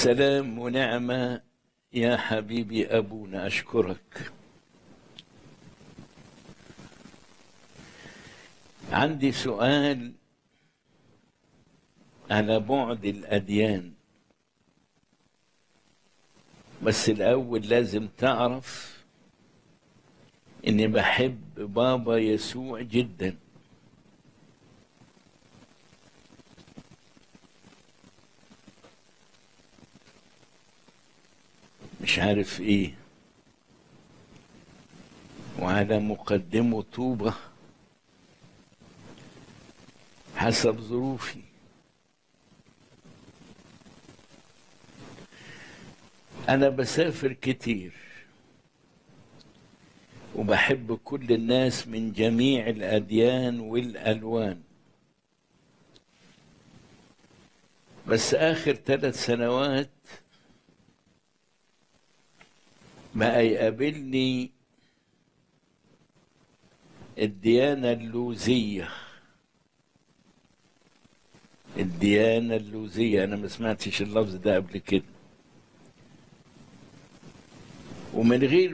سلام ونعمة يا حبيبي أبونا أشكرك عندي سؤال على بعد الأديان بس الأول لازم تعرف إني بحب بابا يسوع جدا مش عارف إيه وعلى مقدمه طوبة حسب ظروفي أنا بسافر كتير وبحب كل الناس من جميع الأديان والألوان بس آخر ثلاث سنوات بقى يقابلني الديانة اللوزية الديانة اللوزية أنا ما سمعتش اللفظ ده قبل كده ومن غير